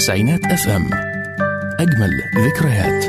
تسعينات اف ام اجمل ذكريات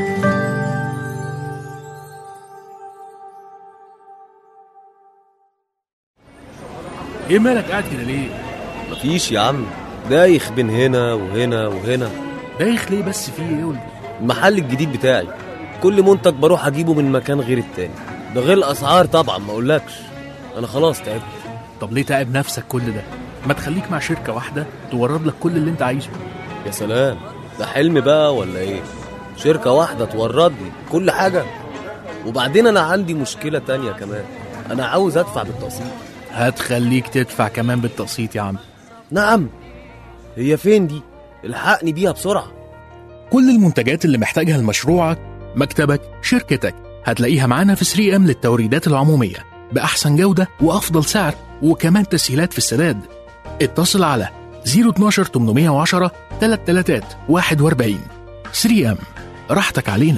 ايه مالك قاعد كده ليه؟ مفيش يا عم دايخ بين هنا وهنا وهنا دايخ ليه بس في ايه قول لي؟ المحل الجديد بتاعي كل منتج بروح اجيبه من مكان غير التاني ده غير الاسعار طبعا ما اقولكش انا خلاص تعبت طب ليه تعب نفسك كل ده؟ ما تخليك مع شركة واحدة تورد لك كل اللي انت عايزه يا سلام ده حلم بقى ولا ايه شركة واحدة تورد لي كل حاجة وبعدين انا عندي مشكلة تانية كمان انا عاوز ادفع بالتقسيط هتخليك تدفع كمان بالتقسيط يا عم نعم هي فين دي الحقني بيها بسرعة كل المنتجات اللي محتاجها لمشروعك مكتبك شركتك هتلاقيها معانا في 3 ام للتوريدات العمومية بأحسن جودة وأفضل سعر وكمان تسهيلات في السداد اتصل على 012 810 33 41 3 ام راحتك علينا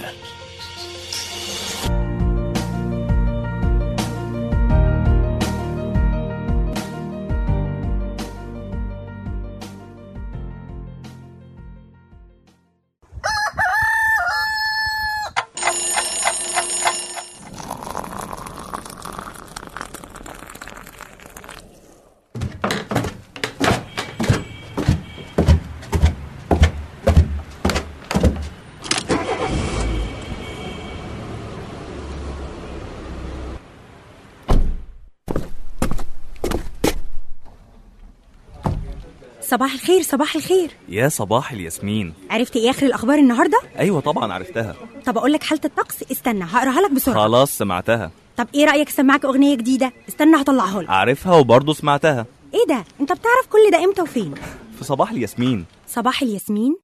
صباح الخير صباح الخير يا صباح الياسمين عرفت ايه اخر الاخبار النهارده ايوه طبعا عرفتها طب اقول لك حاله الطقس استنى هقراها لك بسرعه خلاص سمعتها طب ايه رايك اسمعك اغنيه جديده استنى هطلعها لك عارفها وبرضه سمعتها ايه ده انت بتعرف كل ده امتى وفين في صباح الياسمين صباح الياسمين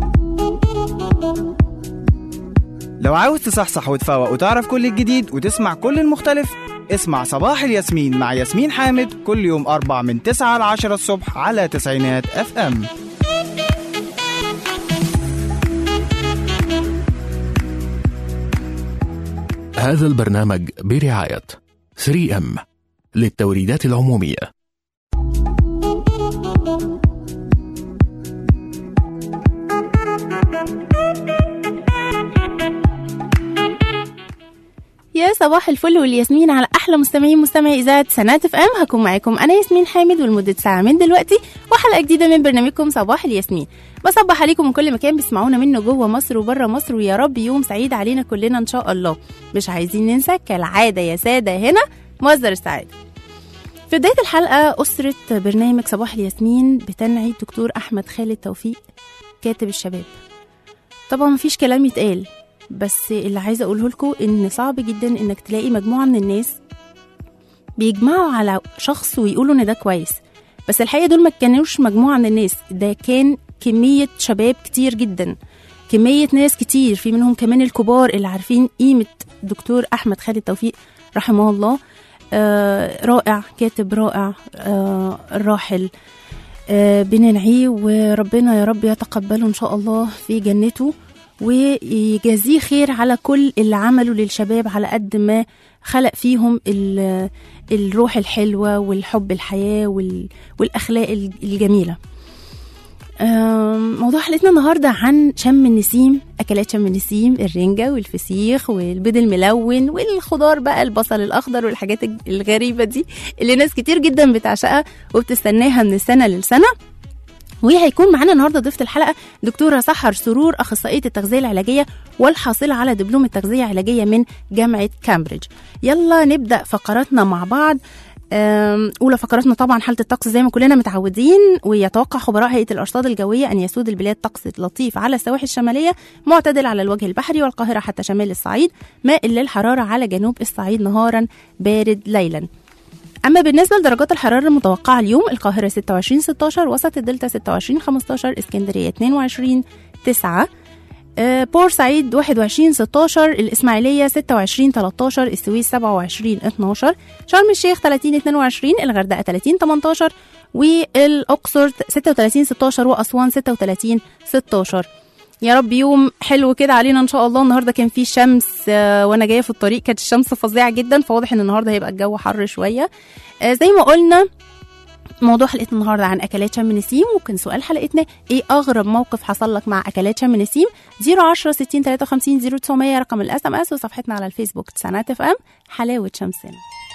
لو عاوز تصحصح وتفوق وتعرف كل الجديد وتسمع كل المختلف اسمع صباح الياسمين مع ياسمين حامد كل يوم أربع من 9 ل 10 الصبح على تسعينات اف ام هذا البرنامج برعاية 3 ام للتوريدات العمومية يا صباح الفل والياسمين على احلى مستمعين مستمعي اذاعه سنات اف ام هكون معاكم انا ياسمين حامد ولمده ساعه من دلوقتي وحلقه جديده من برنامجكم صباح الياسمين بصبح عليكم من كل مكان بيسمعونا منه جوه مصر وبره مصر ويا رب يوم سعيد علينا كلنا ان شاء الله مش عايزين ننسى كالعاده يا ساده هنا مصدر السعاده في بدايه الحلقه اسره برنامج صباح الياسمين بتنعي الدكتور احمد خالد توفيق كاتب الشباب طبعا مفيش كلام يتقال بس اللي عايزه اقوله لكم ان صعب جدا انك تلاقي مجموعه من الناس بيجمعوا على شخص ويقولوا ان ده كويس بس الحقيقه دول ما كانوش مجموعه من الناس ده كان كميه شباب كتير جدا كميه ناس كتير في منهم كمان الكبار اللي عارفين قيمه دكتور احمد خالد توفيق رحمه الله آه رائع كاتب رائع آه الراحل آه بننعيه وربنا يا رب يتقبله ان شاء الله في جنته ويجازيه خير على كل اللي عمله للشباب على قد ما خلق فيهم ال- الروح الحلوة والحب الحياة وال- والأخلاق الج- الجميلة آم، موضوع حلقتنا النهاردة عن شم النسيم أكلات شم النسيم الرنجة والفسيخ والبيض الملون والخضار بقى البصل الأخضر والحاجات الج- الغريبة دي اللي ناس كتير جدا بتعشقها وبتستناها من السنة للسنة وهيكون معانا النهارده ضيفه الحلقه دكتوره سحر سرور اخصائيه التغذيه العلاجيه والحاصله على دبلوم التغذيه العلاجيه من جامعه كامبريدج يلا نبدا فقراتنا مع بعض أم، اولى فقراتنا طبعا حاله الطقس زي ما كلنا متعودين ويتوقع خبراء هيئه الارصاد الجويه ان يسود البلاد طقس لطيف على السواحل الشماليه معتدل على الوجه البحري والقاهره حتى شمال الصعيد مائل للحراره على جنوب الصعيد نهارا بارد ليلا أما بالنسبة لدرجات الحرارة المتوقعة اليوم القاهرة 26 16 وسط الدلتا 26 15 اسكندرية 22 9 آه، بورسعيد 21 16 الإسماعيلية 26 13 السويس 27 12 شرم الشيخ 30 22 الغردقة 30 18 والأقصر 36 16 وأسوان 36 16 يا رب يوم حلو كده علينا ان شاء الله النهارده كان فيه شمس آه، وانا جايه في الطريق كانت الشمس فظيعه جدا فواضح ان النهارده هيبقى الجو حر شويه آه، زي ما قلنا موضوع حلقتنا النهارده عن اكلات شم نسيم وكان سؤال حلقتنا ايه اغرب موقف حصل لك مع اكلات شم نسيم 010 60 53 0900 رقم الاس ام اس وصفحتنا على الفيسبوك تسعينات اف ام حلاوه شمسنا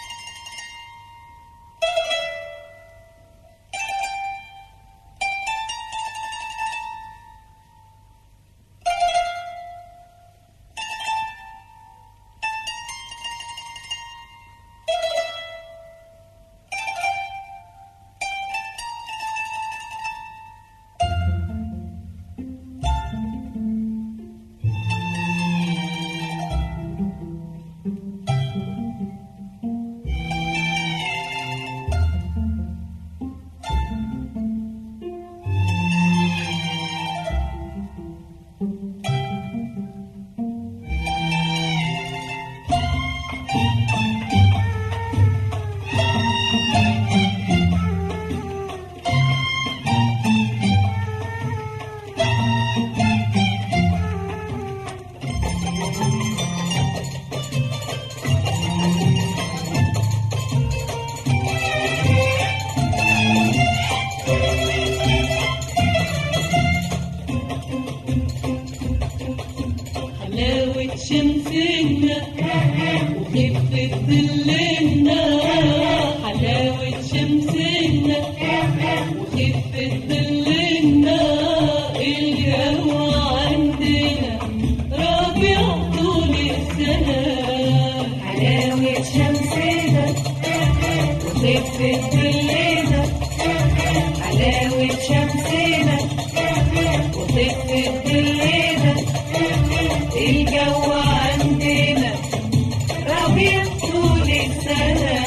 حلاوة شمسنا وخفة ظلنا حلاوة شمسنا وخفة ظلنا الجو عندنا ربيع طول السنة حلاوة شمسنا وخفة ظلنا حلاوة شمسنا وخفة ظلنا الجو عندنا ربيع طول السنة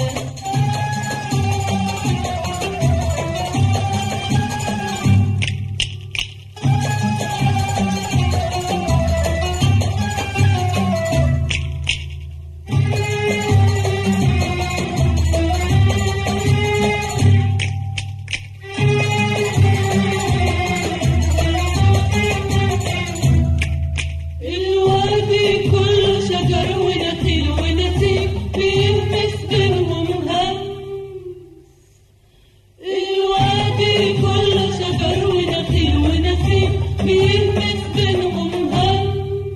الوادي كله شجر ونخيل ونسيم بيهمس بينهم همس الوادي كله شجر ونخيل ونسيم بيهمس بينهم همس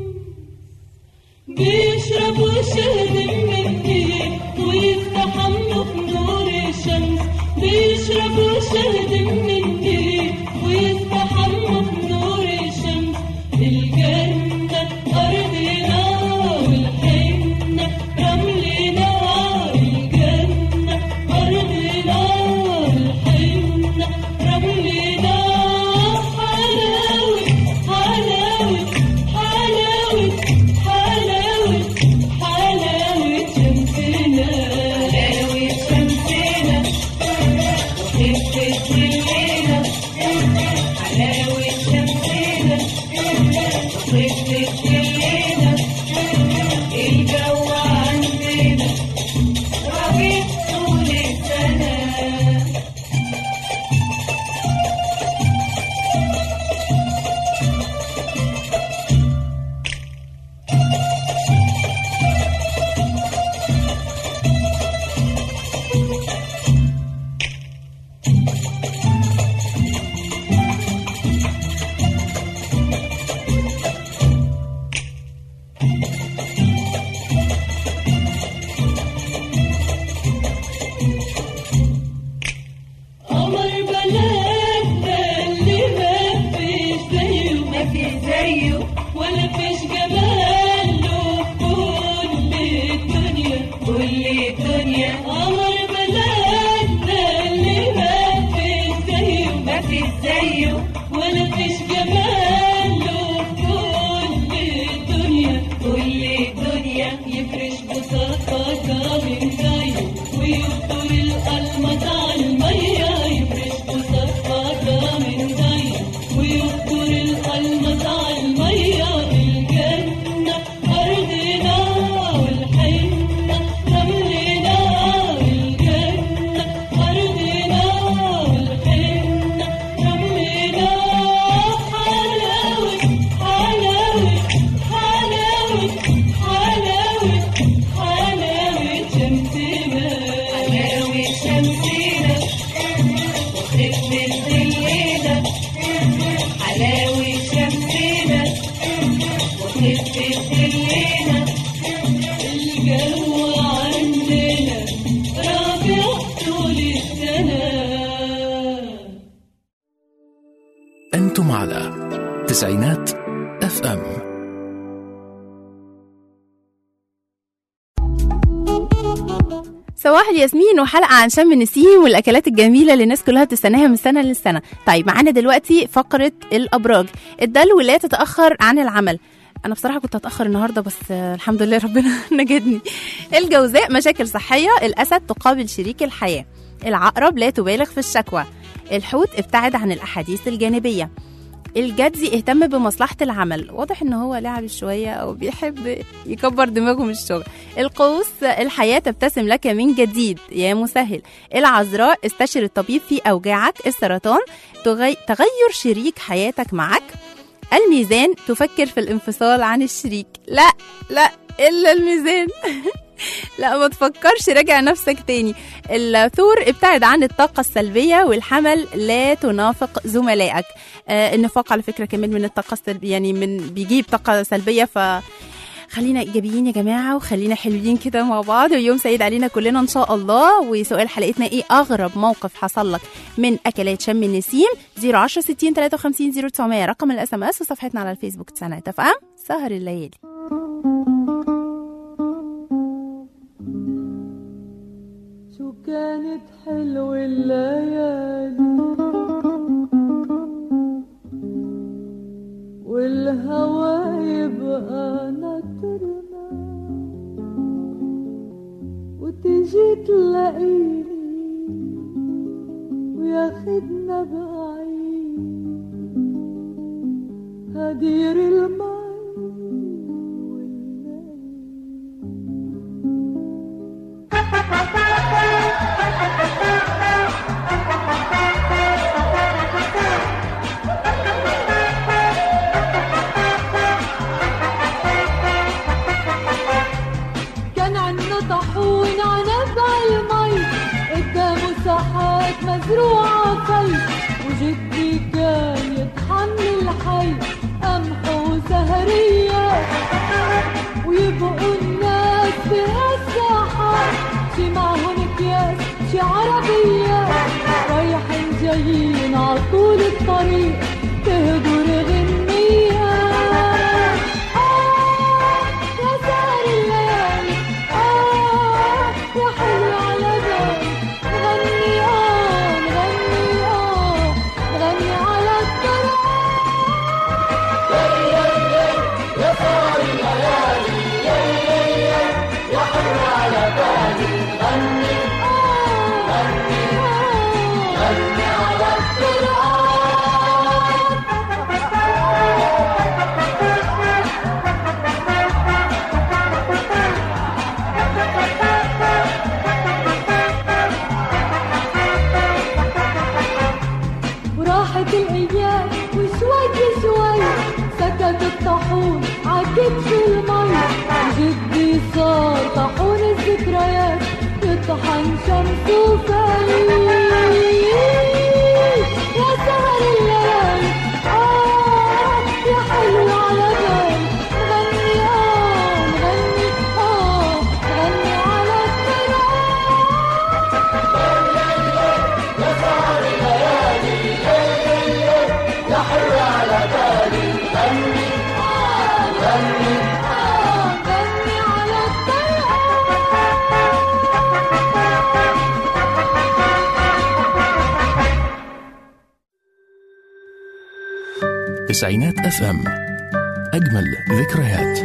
بيشربوا شهد من النيل ويستحموا في نور الشمس بيشربوا شهد من النيل ويستحموا في نور الشمس الجنة أرضنا والحنة رملنا الجنة أرضنا والحنة رملنا حلاوة حلاوة حلاوة حلاوة حلاوة شمسنا حلاوة شمسنا وخفة ظلنا حلاوة شمسنا وخفة ظلنا الجو عندنا ربيع طول السنة قمر بلدنا اللي ما فيش زيه ما فيش زيه ولا فيش جماله كل الدنيا كل الدنيا قمر بلدنا اللي ما فيش زيه ما فيش زيه ولا فيش جماله كل الدنيا كل الدنيا يفرش بساطة من زيه ويفطر القلمة على المية يفرش بساطة من زيه ويفطر القلمة على المية أنتم على تسعينات اف ام صباح الياسمين وحلقة عن شم النسيم والأكلات الجميلة اللي الناس كلها بتستناها من سنة للسنة طيب معانا دلوقتي فقرة الأبراج الدلو لا تتأخر عن العمل أنا بصراحة كنت هتأخر النهاردة بس آه، الحمد لله ربنا نجدني الجوزاء مشاكل صحية الأسد تقابل شريك الحياة العقرب لا تبالغ في الشكوى الحوت ابتعد عن الأحاديث الجانبية الجدي اهتم بمصلحة العمل واضح ان هو لعب شوية او بيحب يكبر دماغه من الشغل القوس الحياة تبتسم لك من جديد يا مسهل العذراء استشر الطبيب في أوجاعك السرطان تغي... تغير شريك حياتك معك الميزان تفكر في الانفصال عن الشريك لا لا إلا الميزان لا ما تفكرش راجع نفسك تاني الثور ابتعد عن الطاقة السلبية والحمل لا تنافق زملائك آه النفاق على فكرة كمان من الطاقة السلبية يعني من بيجيب طاقة سلبية ف خلينا ايجابيين يا جماعه وخلينا حلوين كده مع بعض ويوم سعيد علينا كلنا ان شاء الله وسؤال حلقتنا ايه اغرب موقف حصل لك من اكلات شم النسيم 010 60 53 0900 رقم الاس ام اس وصفحتنا على الفيسبوك تسعينات اف ام سهر الليالي شو كانت حلوة الليالي والهوى يبقى ناطرنا وتجي تلاقيني وياخدنا بعيد هدير المي والليل كان عنا طاحون عنب عالمي قدامه ساحات مزروعة في وجدي كان يطحن الحي قمح وسهرية ويبقوا الناس بهالساحات شي معهن اكياس شي عربية رايحين جايين عطول الطريق تهدر غنية آه يا سهر الليالي آه يا حلو على بالي نغني آه نغني آه نغني على الطريق وراحت الايام وشوي شوي سكت الطاحون عكتف المي وجدي صار طاحون الذكريات يطحن شمس وفي يا سهر الليالي آه يا حلو على بالي نغني آه نغني آه نغني على الطريق غني على الطريق تسعينات اف ام اجمل ذكريات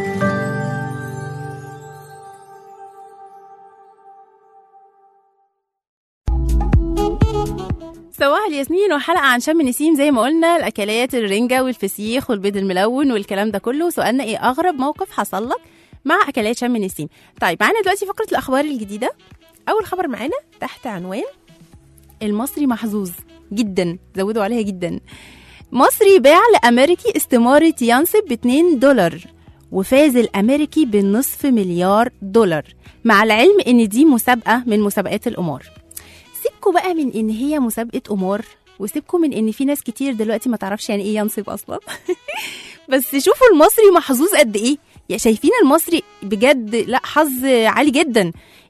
صباح الياسمين وحلقة عن شم نسيم زي ما قلنا الأكلات الرنجة والفسيخ والبيض الملون والكلام ده كله سؤالنا إيه أغرب موقف حصل لك مع أكلات شم نسيم طيب معانا دلوقتي فقرة الأخبار الجديدة أول خبر معانا تحت عنوان المصري محظوظ جدا زودوا عليها جدا مصري باع لأمريكي استمارة ينصب ب 2 دولار وفاز الأمريكي بالنصف مليار دولار مع العلم إن دي مسابقة من مسابقات القمار سيبكوا بقى من ان هي مسابقه قمار وسيبكوا من ان في ناس كتير دلوقتي ما تعرفش يعني ايه ينصب اصلا بس شوفوا المصري محظوظ قد ايه يا شايفين المصري بجد لا حظ عالي جدا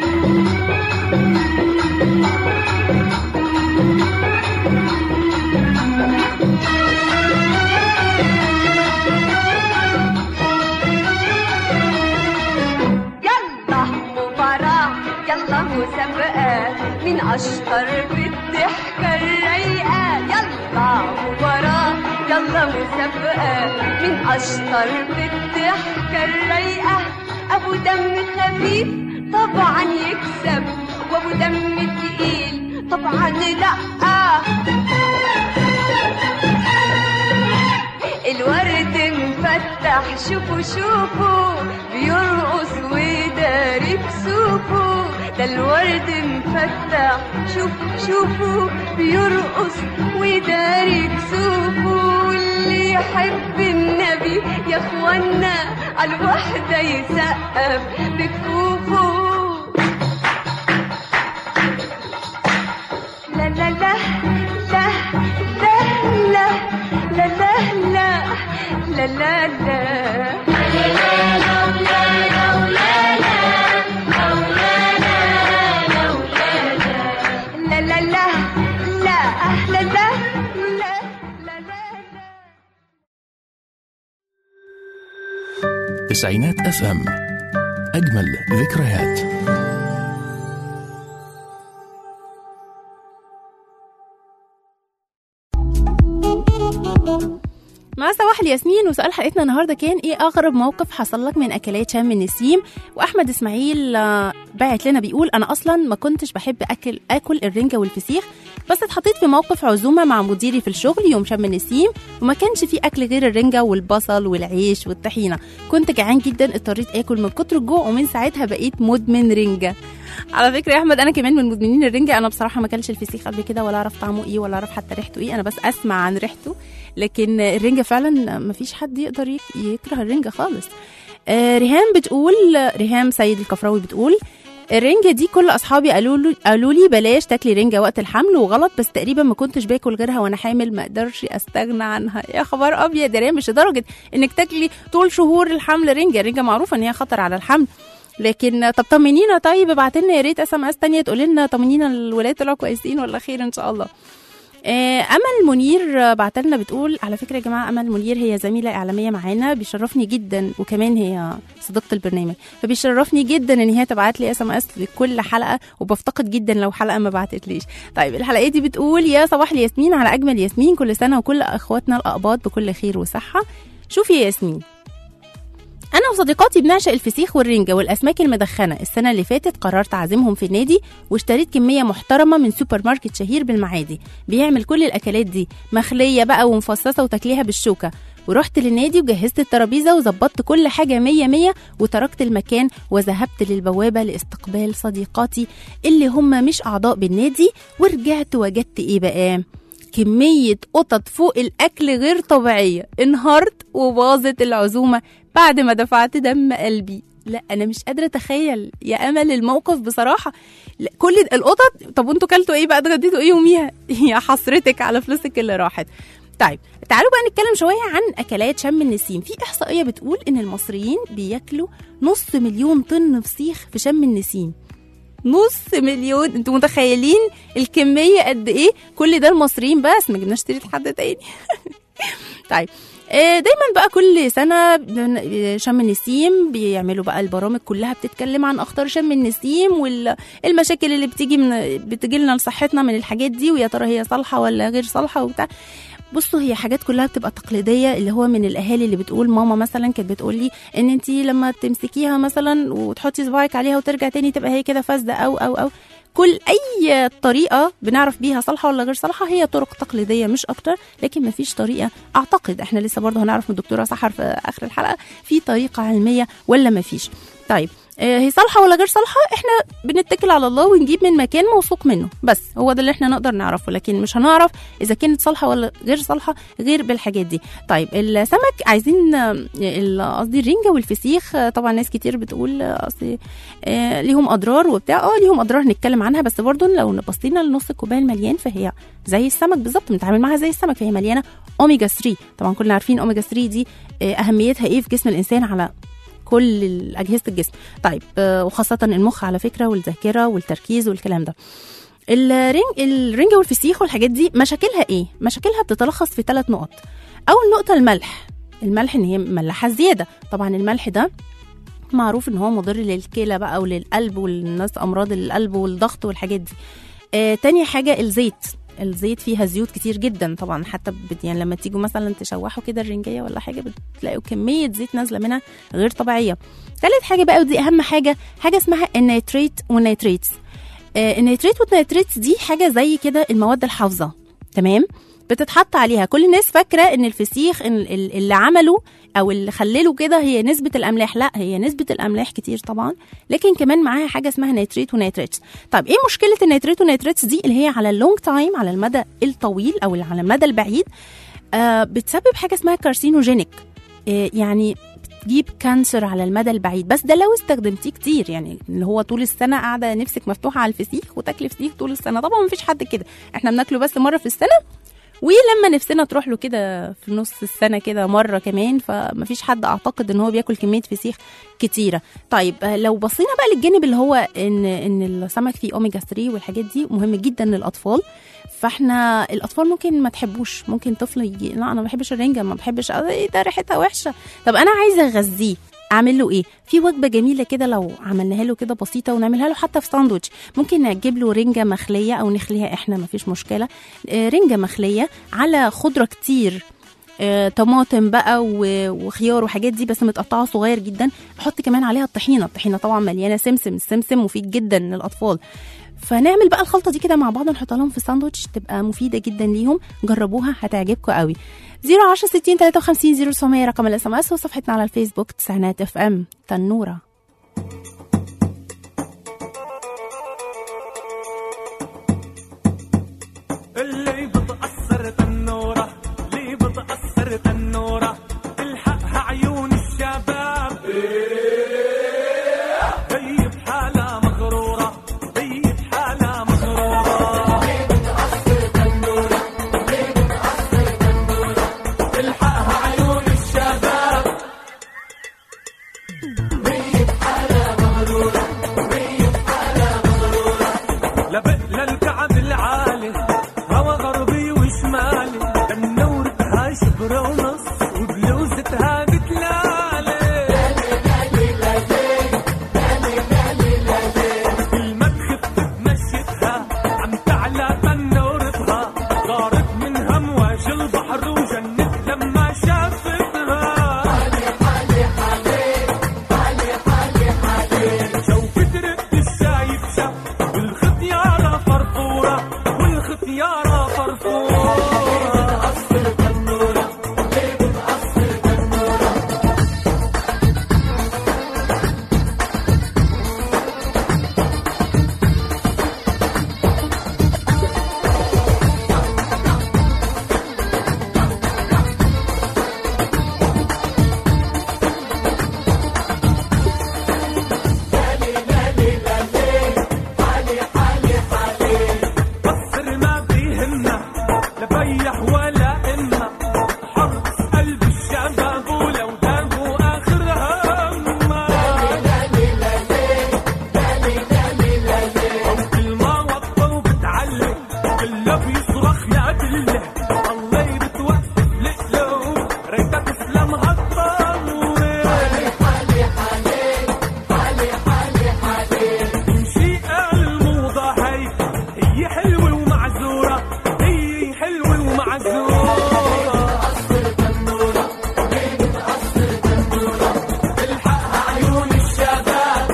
اشطر بالضحكة الرايقة يلا مباراة يلا مسابقة مين اشطر بالضحكة الرايقة ابو دم خفيف طبعا يكسب وابو دم تقيل طبعا لا الورد مفتح شوفوا شوفوا بيرقص وداري بسوقه ده الورد مفتح شوفوا شوفوا بيرقص وداري بسوقه واللي يحب النبي يا اخوانا على الوحدة يسقف بكفوفه لا لا لا لا لا لا لا لا لا لا لا لا لا لا لا لا لا تسعينات اف ام اجمل ذكريات مع صباح الياسمين وسؤال حلقتنا النهارده كان ايه اغرب موقف حصل لك من اكلات شم النسيم واحمد اسماعيل آه، باعت لنا بيقول انا اصلا ما كنتش بحب اكل اكل الرنجه والفسيخ بس اتحطيت في موقف عزومه مع مديري في الشغل يوم شم النسيم وما كانش في اكل غير الرنجه والبصل والعيش والطحينه كنت جعان جدا اضطريت اكل من كتر الجوع ومن ساعتها بقيت مدمن رنجه على فكره يا احمد انا كمان من مدمنين الرنجه انا بصراحه ما اكلش الفسيخ قبل كده ولا اعرف طعمه ايه ولا اعرف حتى ريحته ايه انا بس اسمع عن ريحته لكن الرنجه فعلا ما فيش حد يقدر يك- يكره الرنجه خالص آه ريهام بتقول ريهام سيد الكفراوي بتقول الرنجة دي كل أصحابي قالوا لي قالوا لي بلاش تاكلي رنجة وقت الحمل وغلط بس تقريبا ما كنتش باكل غيرها وأنا حامل ما أقدرش أستغنى عنها يا خبر أبيض يا ريهام مش لدرجة إنك تاكلي طول شهور الحمل رنجة الرنجة معروفة إن هي خطر على الحمل لكن طب طمنينا طيب ابعت لنا يا ريت اس ام اس تانية تقول لنا طمنينا الولاد طلعوا كويسين ولا خير ان شاء الله آه، امل منير بعت لنا بتقول على فكره يا جماعه امل منير هي زميله اعلاميه معانا بيشرفني جدا وكمان هي صديقه البرنامج فبيشرفني جدا ان هي تبعت لي اس ام اس لكل حلقه وبفتقد جدا لو حلقه ما بعتتليش طيب الحلقه دي بتقول يا صباح الياسمين على اجمل ياسمين كل سنه وكل اخواتنا الاقباط بكل خير وصحه شوفي يا ياسمين انا وصديقاتي بنعشق الفسيخ والرنجة والاسماك المدخنه السنه اللي فاتت قررت اعزمهم في النادي واشتريت كميه محترمه من سوبر ماركت شهير بالمعادي بيعمل كل الاكلات دي مخليه بقى ومفصصه وتاكليها بالشوكه ورحت للنادي وجهزت الترابيزه وظبطت كل حاجه مية مية وتركت المكان وذهبت للبوابه لاستقبال صديقاتي اللي هم مش اعضاء بالنادي ورجعت وجدت ايه بقى كمية قطط فوق الأكل غير طبيعية انهارت وباظت العزومة بعد ما دفعت دم قلبي لا أنا مش قادرة أتخيل يا أمل الموقف بصراحة لا، كل القطط طب وانتوا كلتوا ايه بقى اتغديتوا ايه يوميها يا حسرتك على فلوسك اللي راحت طيب تعالوا بقى نتكلم شوية عن أكلات شم النسيم في إحصائية بتقول إن المصريين بياكلوا نص مليون طن فسيخ في شم النسيم نص مليون انتوا متخيلين الكميه قد ايه كل ده المصريين بس ما جبناش سيره حد تاني طيب آه، دايما بقى كل سنه بن- شم النسيم بيعملوا بقى البرامج كلها بتتكلم عن اخطار شم النسيم والمشاكل اللي بتيجي من بتجي لنا لصحتنا من الحاجات دي ويا ترى هي صالحه ولا غير صالحه وبتاع بصوا هي حاجات كلها بتبقى تقليديه اللي هو من الاهالي اللي بتقول ماما مثلا كانت بتقول لي ان انت لما تمسكيها مثلا وتحطي صباعك عليها وترجع تاني تبقى هي كده فاسده او او او كل اي طريقه بنعرف بيها صالحه ولا غير صالحه هي طرق تقليديه مش اكتر لكن مفيش طريقه اعتقد احنا لسه برضه هنعرف من الدكتوره سحر في اخر الحلقه في طريقه علميه ولا مفيش طيب آه، هي صالحه ولا غير صالحه احنا بنتكل على الله ونجيب من مكان موثوق منه بس هو ده اللي احنا نقدر نعرفه لكن مش هنعرف اذا كانت صالحه ولا غير صالحه غير بالحاجات دي طيب السمك عايزين آه، ال- قصدي الرنجه والفسيخ آه، طبعا ناس كتير بتقول آه، اصل آه، ليهم اضرار وبتاع اه ليهم اضرار نتكلم عنها بس برضو لو بصينا لنص الكوبايه المليان فهي زي السمك بالظبط بنتعامل معاها زي السمك فهي مليانه اوميجا 3 طبعا كلنا عارفين اوميجا 3 دي آه، اهميتها ايه في جسم الانسان على كل اجهزه الجسم طيب آه، وخاصه المخ على فكره والذاكره والتركيز والكلام ده الرنج الرنجة والفسيخ والحاجات دي مشاكلها ايه مشاكلها بتتلخص في ثلاث نقط اول نقطه الملح الملح ان هي ملحه زياده طبعا الملح ده معروف ان هو مضر للكلى بقى وللقلب والناس امراض القلب والضغط والحاجات دي آه تاني حاجه الزيت الزيت فيها زيوت كتير جدا طبعا حتى بت يعني لما تيجوا مثلا تشوحوا كده الرنجيه ولا حاجه بتلاقوا كميه زيت نازله منها غير طبيعيه تالت حاجه بقى ودي اهم حاجه حاجه اسمها النيتريت والنيتريتس آه النيتريت والنيتريتس دي حاجه زي كده المواد الحافظه تمام بتتحط عليها كل الناس فاكره ان الفسيخ إن ال- اللي عمله او اللي خلله كده هي نسبه الاملاح لا هي نسبه الاملاح كتير طبعا لكن كمان معاها حاجه اسمها نيتريت ونيتريتس طيب ايه مشكله النيتريت ونيتريتس دي اللي هي على اللونج تايم على المدى الطويل او اللي على المدى البعيد آه بتسبب حاجه اسمها كارسينوجينيك آه يعني بتجيب كانسر على المدى البعيد بس ده لو استخدمتيه كتير يعني اللي هو طول السنه قاعده نفسك مفتوحه على الفسيخ وتاكلي فسيخ طول السنه طبعا مفيش حد كده احنا بناكله بس مره في السنه ولما نفسنا تروح له كده في نص السنه كده مره كمان فمفيش حد اعتقد ان هو بياكل كميه فسيخ كتيره طيب آه، لو بصينا بقى للجانب اللي هو ان ان السمك فيه اوميجا 3 والحاجات دي مهم جدا للاطفال فاحنا الاطفال ممكن ما تحبوش ممكن طفل يجي لا انا ما بحبش الرنجه ما بحبش آه، ايه ده ريحتها وحشه طب انا عايزه اغذيه اعمل له ايه في وجبه جميله كده لو عملناها له كده بسيطه ونعملها له حتى في ساندوتش ممكن نجيب له رنجه مخليه او نخليها احنا ما فيش مشكله آه، رنجه مخليه على خضره كتير آه، طماطم بقى و- وخيار وحاجات دي بس متقطعه صغير جدا احط كمان عليها الطحينه الطحينه طبعا مليانه سمسم السمسم مفيد جدا للاطفال فنعمل بقى الخلطه دي كده مع بعض نحطها لهم في ساندوتش تبقى مفيده جدا ليهم جربوها هتعجبكم قوي 010 60 53 0900 رقم الاس ام اس وصفحتنا على الفيسبوك تسعينات اف ام تنوره اللي بتأثر تنورة اللي بتأثر تنورة الحقها عيون الشباب هي بحالها مغرورة هي بحالها مغرورة الحقها عيون الشباب لبق للكعب العالي هوا غربي وشمالي تنورتها شبر ونص وبلوزتها بتلالي المدخف بمشيتها عم تعلى تنورتها غارت من همواج البحر وجنت لما شافتها شوفت رقت الشايب شاف والختيارة فرفورة والختيارة فرفورة قصر ما بيهمنا لا بيح ولا إما حرص قلب الشباب ولو دابوا آخر همه أو كل ما وطى وبتعلق كله بيصرخ يا دله الله بتوقف لقلو ريتها تسلم هالطاولة تمشي قال الموضة هي هي حلوة ومعزورة هي حلوة ومعزورة الحقها عيون الشباب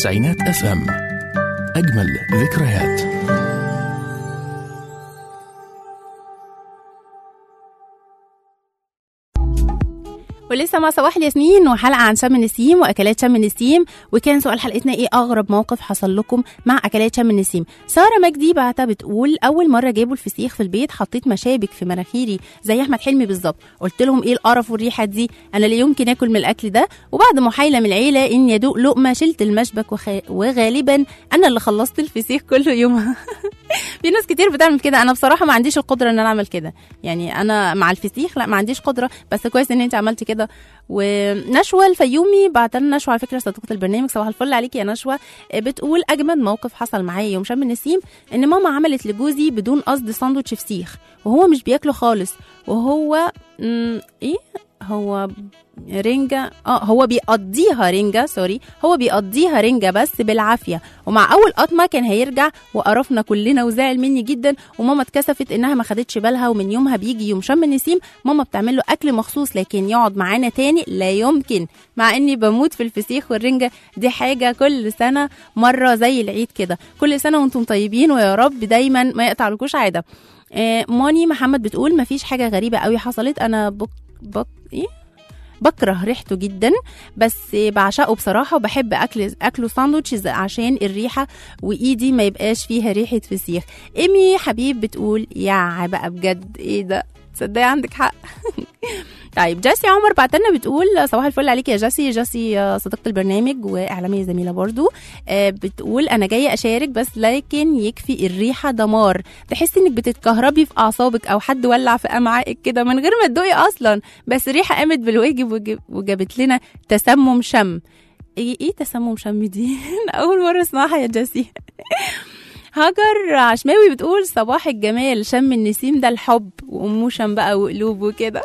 تسعينات اف ام اجمل ذكريات ولسه مع صباح الياسمين وحلقه عن شم النسيم واكلات شم النسيم وكان سؤال حلقتنا ايه اغرب موقف حصل لكم مع اكلات شم النسيم ساره مجدي بعتها بتقول اول مره جابوا الفسيخ في البيت حطيت مشابك في مناخيري زي احمد حلمي بالظبط قلت لهم ايه القرف والريحه دي انا لا يمكن اكل من الاكل ده وبعد محايله من العيله اني ادوق لقمه شلت المشبك وخ... وغالبا انا اللي خلصت الفسيخ كله يومها في ناس كتير بتعمل كده انا بصراحه ما عنديش القدره ان انا اعمل كده يعني انا مع الفسيخ لا ما عنديش قدره بس كويس ان انت عملتي كده ونشوى الفيومي بعت لنا نشوى على فكره صديقه البرنامج صباح الفل عليكي يا نشوى بتقول اجمد موقف حصل معايا يوم شم النسيم ان ماما عملت لجوزي بدون قصد ساندوتش فسيخ وهو مش بياكله خالص وهو م- ايه هو رنجة اه هو بيقضيها رنجة سوري هو بيقضيها رنجة بس بالعافية ومع أول قطمة كان هيرجع وقرفنا كلنا وزعل مني جدا وماما اتكسفت إنها ما خدتش بالها ومن يومها بيجي يوم شم النسيم ماما بتعمل له أكل مخصوص لكن يقعد معانا تاني لا يمكن مع إني بموت في الفسيخ والرنجة دي حاجة كل سنة مرة زي العيد كده كل سنة وانتم طيبين ويا رب دايما ما يقطعلكوش عادة آه، موني محمد بتقول مفيش حاجة غريبة قوي حصلت أنا بك بك إيه بكره ريحته جدا بس بعشقه بصراحه وبحب اكل اكله ساندوتشز عشان الريحه وايدي ما يبقاش فيها ريحه فسيخ ايمي حبيب بتقول يا بقى بجد ايه ده تصدقي عندك حق طيب جاسي عمر بعتلنا بتقول صباح الفل عليك يا جاسي جاسي آه، صديقه البرنامج واعلاميه زميله برضو آه، بتقول انا جايه اشارك بس لكن يكفي الريحه دمار تحسي انك بتتكهربي في اعصابك او حد ولع في امعائك كده من غير ما تدوقي اصلا بس الريحه قامت بالواجب وجب- وجابت لنا تسمم شم ايه ايه تسمم شم دي اول مره اسمعها يا جاسي هاجر عشماوي بتقول صباح الجمال شم النسيم ده الحب واموشم بقى وقلوب وكده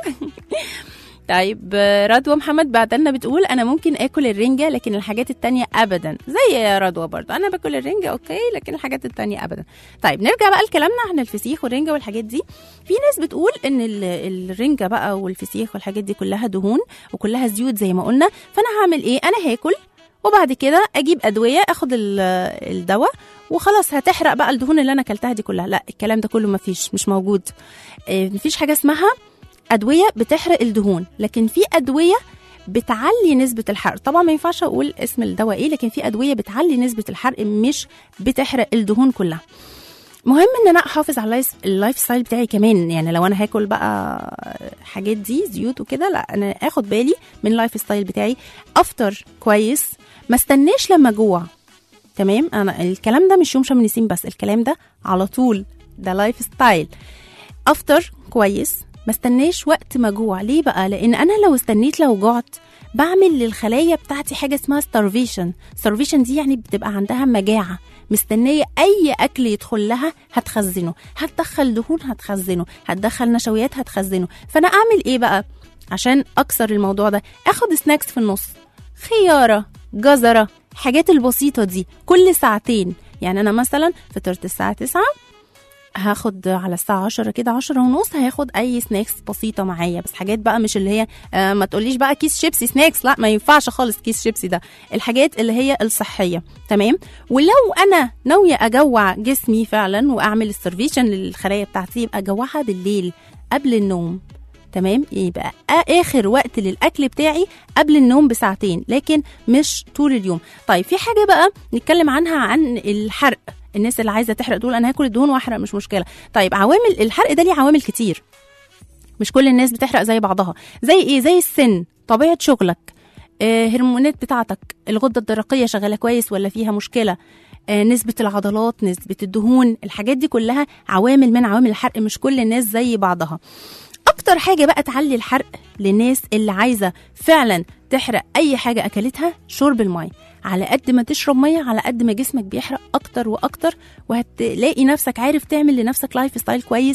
طيب آه، رضوى محمد بعتلنا بتقول انا ممكن اكل الرنجه لكن الحاجات التانية ابدا زي يا رضوى برضو انا باكل الرنجه اوكي لكن الحاجات التانية ابدا طيب نرجع بقى لكلامنا عن الفسيخ والرنجه والحاجات دي في ناس بتقول ان ال- الرنجه بقى والفسيخ والحاجات دي كلها دهون وكلها زيوت زي ما قلنا فانا هعمل ايه انا هاكل وبعد كده اجيب ادويه اخد ال- الدواء وخلاص هتحرق بقى الدهون اللي انا اكلتها دي كلها لا الكلام ده كله مفيش مش موجود آه، مفيش حاجه اسمها ادويه بتحرق الدهون لكن في ادويه بتعلي نسبة الحرق طبعا ما ينفعش اقول اسم الدواء ايه لكن في ادوية بتعلي نسبة الحرق مش بتحرق الدهون كلها مهم ان انا احافظ على اللايف- اللايف ستايل بتاعي كمان يعني لو انا هاكل بقى حاجات دي زيوت وكده لا انا اخد بالي من اللايف ستايل بتاعي افطر كويس ما استناش لما جوع تمام انا الكلام ده مش يوم شم نسيم بس الكلام ده على طول ده لايف ستايل افطر كويس ما استناش وقت ما جوع ليه بقى لان انا لو استنيت لو جعت بعمل للخلايا بتاعتي حاجه اسمها starvation starvation دي يعني بتبقى عندها مجاعه مستنيه اي اكل يدخل لها هتخزنه هتدخل دهون هتخزنه هتدخل نشويات هتخزنه فانا اعمل ايه بقى عشان اكسر الموضوع ده اخد سناكس في النص خياره جزره الحاجات البسيطه دي كل ساعتين يعني انا مثلا فطرت الساعه 9 هاخد على الساعة 10 كده 10 ونص هاخد أي سناكس بسيطة معايا بس حاجات بقى مش اللي هي آه ما تقوليش بقى كيس شيبسي سناكس لا ما ينفعش خالص كيس شيبسي ده الحاجات اللي هي الصحية تمام ولو أنا ناوية أجوع جسمي فعلا وأعمل السيرفيشن للخلايا بتاعتي يبقى أجوعها بالليل قبل النوم تمام يبقى آ- اخر وقت للاكل بتاعي قبل النوم بساعتين لكن مش طول اليوم طيب في حاجه بقى نتكلم عنها عن الحرق الناس اللي عايزه تحرق تقول انا هاكل الدهون واحرق مش مشكله طيب عوامل الحرق ده ليه عوامل كتير مش كل الناس بتحرق زي بعضها زي ايه زي السن طبيعه شغلك آه، هرمونات بتاعتك الغده الدرقيه شغاله كويس ولا فيها مشكله آه، نسبة العضلات نسبة الدهون الحاجات دي كلها عوامل من عوامل الحرق مش كل الناس زي بعضها اكتر حاجه بقى تعلي الحرق للناس اللي عايزه فعلا تحرق اي حاجه اكلتها شرب الميه على قد ما تشرب ميه على قد ما جسمك بيحرق اكتر واكتر وهتلاقي نفسك عارف تعمل لنفسك لايف ستايل كويس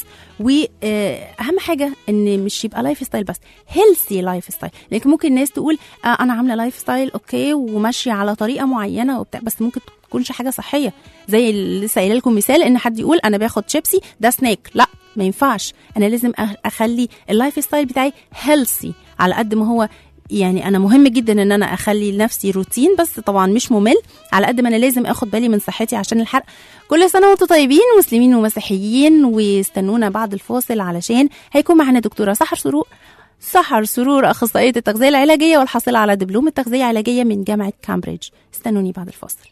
واهم حاجه ان مش يبقى لايف ستايل بس هيلثي لايف ستايل لكن ممكن الناس تقول آه انا عامله لايف ستايل اوكي وماشيه على طريقه معينه وبتاع بس ممكن تكونش حاجه صحيه زي اللي لسه قايله لكم مثال ان حد يقول انا باخد شيبسي ده سناك لا ما ينفعش انا لازم أخ- اخلي اللايف ستايل بتاعي هيلثي على قد ما هو يعني انا مهم جدا ان انا اخلي لنفسي روتين بس طبعا مش ممل على قد ما انا لازم اخد بالي من صحتي عشان الحرق كل سنه وانتم طيبين مسلمين ومسيحيين واستنونا بعد الفاصل علشان هيكون معانا دكتوره سحر سرور سحر سرور اخصائيه التغذيه العلاجيه والحاصله على دبلوم التغذيه العلاجيه من جامعه كامبريدج استنوني بعد الفاصل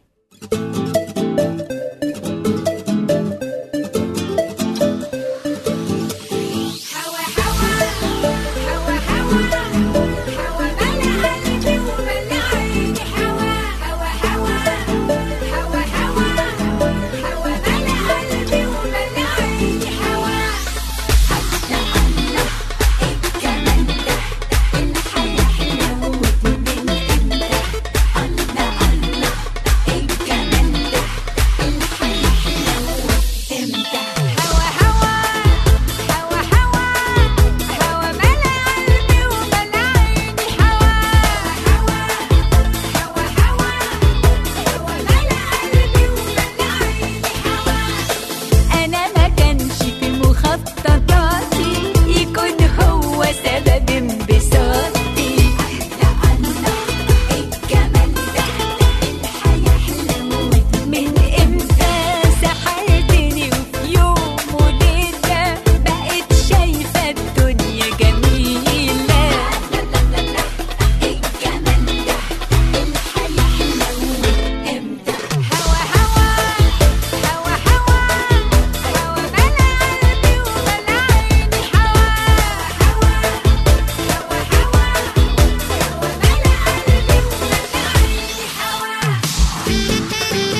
أنا ما كانش في مخططاتي يكون هو سبب انبساطي الجمال ده الحياة حلوت من إمتى سحرتني وفي يوم وليلة بقيت شايفة الدنيا جميلة الجمال ده الحياة حلوت إمتى هوا هوا هوا هوا هوا ملا قلبي وملا عيني هوا هوا هوا هوا هوا ملا قلبي وملا عيني هوا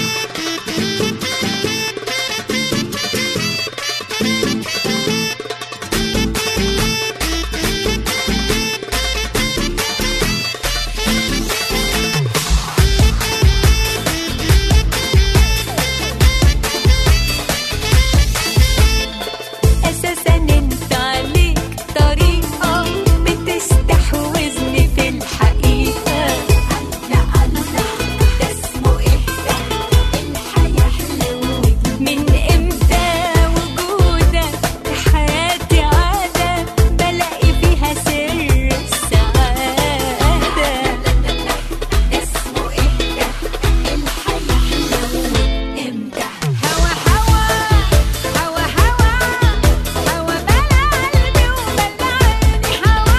أساسا انت عليك طريقة بتستحوذني في الحقيقة الله الله ده اسمه ايه ده الحياة حلوت من امتى وجودك في حياتي عادة بلاقي فيها سر السعادة اسمه ايه ده الحياة حلوت امتى هوا هوا هوا هوا هوا ملا قلبي وملا عيني هوا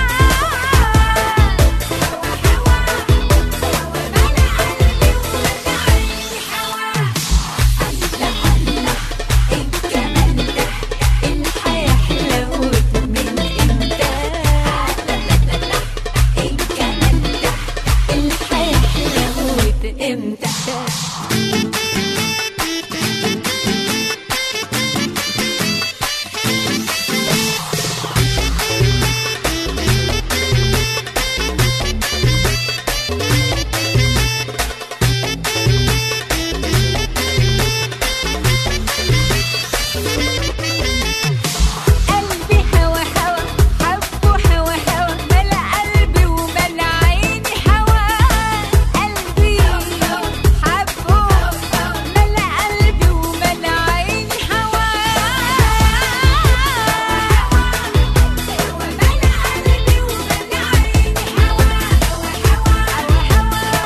هوا هوا هوا ملا قلبي وملا عيني هوا الله الله الجمال ده الحياة حلوت من امتى الجمال ده الحياة حلوت امتى قلبي هوا هوا حبه هوا هوا ملا قلبي وملا عيني هوا قلبي حبه ملا قلبي وملا عيني هوا ملا قلبي وملا عيني هوا هوا هوا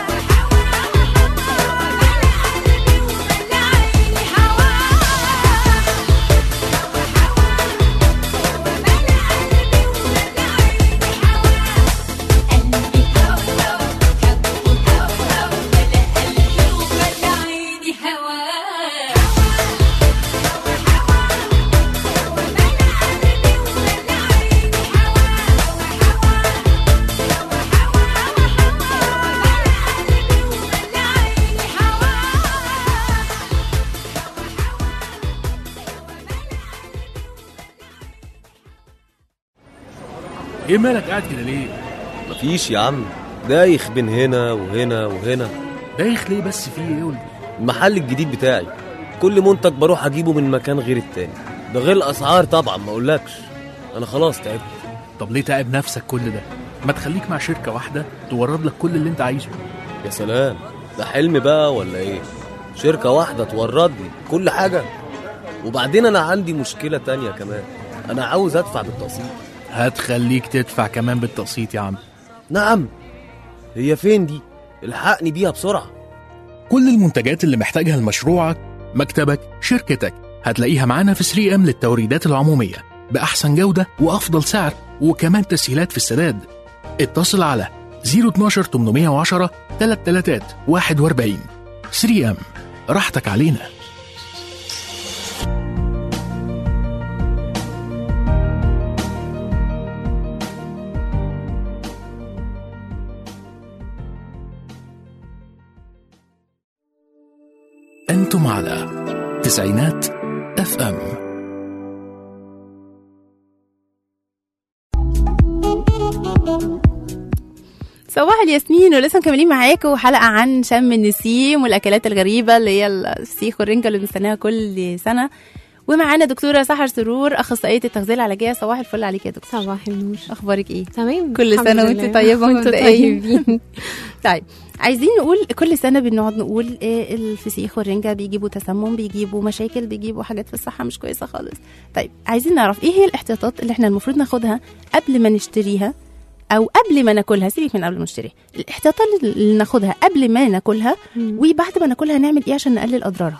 ملا قلبي وملا عيني هوا ايه مالك قاعد كده ليه مفيش يا عم دايخ بين هنا وهنا وهنا دايخ ليه بس في ايه قول لي المحل الجديد بتاعي كل منتج بروح اجيبه من مكان غير التاني ده غير الاسعار طبعا ما اقولكش انا خلاص تعبت طب ليه تعب نفسك كل ده ما تخليك مع شركه واحده تورد لك كل اللي انت عايزه يا سلام ده حلم بقى ولا ايه شركة واحدة توردني كل حاجة وبعدين انا عندي مشكلة تانية كمان انا عاوز ادفع بالتقسيط هتخليك تدفع كمان بالتقسيط يا عم نعم هي فين دي الحقني بيها بسرعه كل المنتجات اللي محتاجها لمشروعك مكتبك شركتك هتلاقيها معانا في 3 ام للتوريدات العمومية بأحسن جودة وأفضل سعر وكمان تسهيلات في السداد اتصل على 012 810 33 41 3 ام راحتك علينا أنتم على تسعينات اف ام صباح الياسمين ولسه مكملين معاكم حلقة عن شم النسيم والأكلات الغريبة اللي هي الفسيخ والرنجة اللي بنستناها كل سنة ومعانا دكتورة سحر سرور أخصائية التغذية العلاجية صباح الفل عليك يا دكتور صباح النور أخبارك إيه؟ تمام كل الحمد سنة لله. وأنت طيبة وانتوا مبدئيا طيبين طيب عايزين نقول كل سنة بنقعد نقول إيه الفسيخ والرنجة بيجيبوا تسمم بيجيبوا مشاكل بيجيبوا حاجات في الصحة مش كويسة خالص طيب عايزين نعرف إيه هي الاحتياطات اللي إحنا المفروض ناخدها قبل ما نشتريها او قبل ما ناكلها سيبك من قبل ما نشتريها الاحتياطات اللي ناخدها قبل ما ناكلها وبعد ما ناكلها نعمل ايه عشان نقلل اضرارها